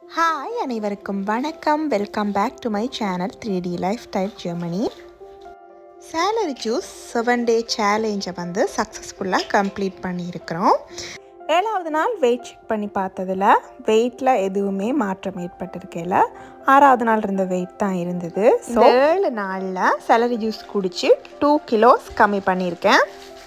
hi அனைவருக்கும் வணக்கம் welcome back to my channel three D lifestyle Germany celery juice seven day சேலஞ்சை வந்து சக்ஸஸ்ஃபுல்லாக கம்ப்ளீட் பண்ணியிருக்கிறோம் ஏழாவது நாள் வெயிட் செக் பண்ணி பார்த்ததில் வெயிட்டில் எதுவுமே மாற்றம் ஏற்பட்டிருக்கையில் ஆறாவது நாள் இருந்த வெயிட் தான் இருந்தது ஸோ ஏழு நாளில் சேலரி ஜூஸ் குடித்து டூ கிலோஸ் கம்மி பண்ணியிருக்கேன்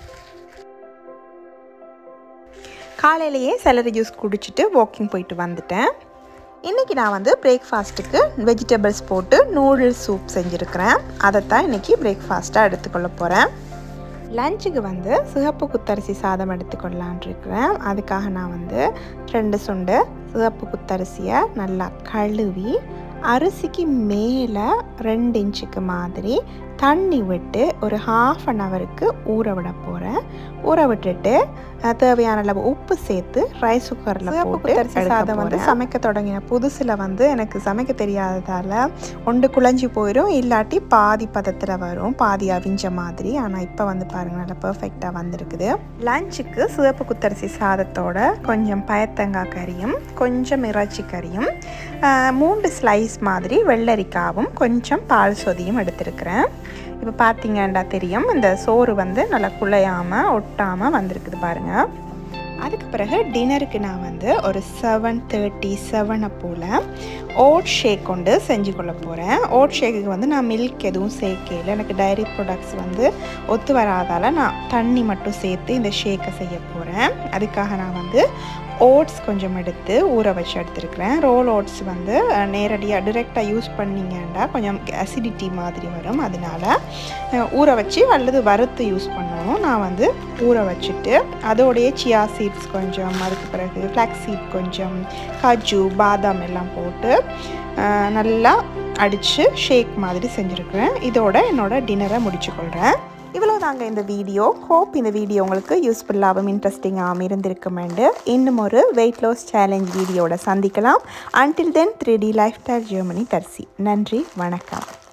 காலையிலேயே செலரி ஜூஸ் குடிச்சிட்டு வாக்கிங் போயிட்டு வந்துட்டேன் இன்றைக்கி நான் வந்து பிரேக்ஃபாஸ்ட்டுக்கு வெஜிடபிள்ஸ் போட்டு நூடுல்ஸ் சூப் செஞ்சுருக்கிறேன் அதைத்தான் இன்றைக்கி பிரேக்ஃபாஸ்ட்டாக எடுத்துக்கொள்ள போகிறேன் லஞ்சுக்கு வந்து சிகப்பு குத்தரிசி சாதம் எடுத்துக்கொள்ளலான் இருக்கிறேன் அதுக்காக நான் வந்து ரெண்டு சுண்டு சிகப்பு குத்தரிசியை நல்லா கழுவி அரிசிக்கு மேலே ரெண்டு இன்ச்சுக்கு மாதிரி தண்ணி விட்டு ஒரு ஹாஃப் அன் ஹவருக்கு ஊற விட போகிறேன் ஊற விட்டுட்டு தேவையான அளவு உப்பு சேர்த்து ரைஸ் குக்கரில் போட்டு அரிசி சாதம் வந்து சமைக்க தொடங்கின புதுசில் வந்து எனக்கு சமைக்க தெரியாததால் ஒன்று குழஞ்சி போயிடும் இல்லாட்டி பாதி பதத்தில் வரும் பாதி அவிஞ்ச மாதிரி ஆனால் இப்போ வந்து பாருங்கள் நல்லா பர்ஃபெக்டாக வந்திருக்குது லஞ்சுக்கு சிவப்பு குத்தரிசி சாதத்தோட கொஞ்சம் பயத்தங்காய் கறியும் கொஞ்சம் இறைச்சி கறியும் மூன்று ஸ்லைஸ் மாதிரி வெள்ளரிக்காவும் கொஞ்சம் பால் சொதியும் எடுத்திருக்கிறேன் இப்போ பார்த்தீங்கன்னா தெரியும் இந்த சோறு வந்து நல்லா குழையாமல் ஒட்டாமல் வந்திருக்குது பாருங்கள் அதுக்கு பிறகு டின்னருக்கு நான் வந்து ஒரு செவன் தேர்ட்டி செவனை போல் ஓட் ஷேக் கொண்டு செஞ்சு கொள்ள போகிறேன் ஓட் ஷேக்குக்கு வந்து நான் மில்க் எதுவும் சேர்க்கையில் எனக்கு டைரி ப்ராடக்ட்ஸ் வந்து ஒத்து வராதால் நான் தண்ணி மட்டும் சேர்த்து இந்த ஷேக்கை செய்ய போகிறேன் அதுக்காக நான் வந்து ஓட்ஸ் கொஞ்சம் எடுத்து ஊற வச்சு எடுத்துருக்கிறேன் ரோல் ஓட்ஸ் வந்து நேரடியாக டிரெக்டாக யூஸ் பண்ணிங்கன்னா கொஞ்சம் அசிடிட்டி மாதிரி வரும் அதனால ஊற வச்சு அல்லது வறுத்து யூஸ் பண்ணணும் நான் வந்து ஊற வச்சுட்டு அதோடைய சியா சீட்ஸ் கொஞ்சம் அதுக்கு பிறகு ஃப்ளாக்ஸ் சீட் கொஞ்சம் காஜு பாதாம் எல்லாம் போட்டு நல்லா அடித்து ஷேக் மாதிரி செஞ்சுருக்கிறேன் இதோட என்னோடய டின்னரை முடிச்சுக்கொள்கிறேன் இவ்வளோ தாங்க இந்த வீடியோ ஹோப் இந்த வீடியோ உங்களுக்கு யூஸ்ஃபுல்லாகவும் இன்ட்ரெஸ்டிங்காகவும் இருந்திருக்குமெண்டு இன்னும் ஒரு வெயிட் லாஸ் சேலஞ்ச் வீடியோட சந்திக்கலாம் until then three D lifestyle Germany Darshi நன்றி வணக்கம்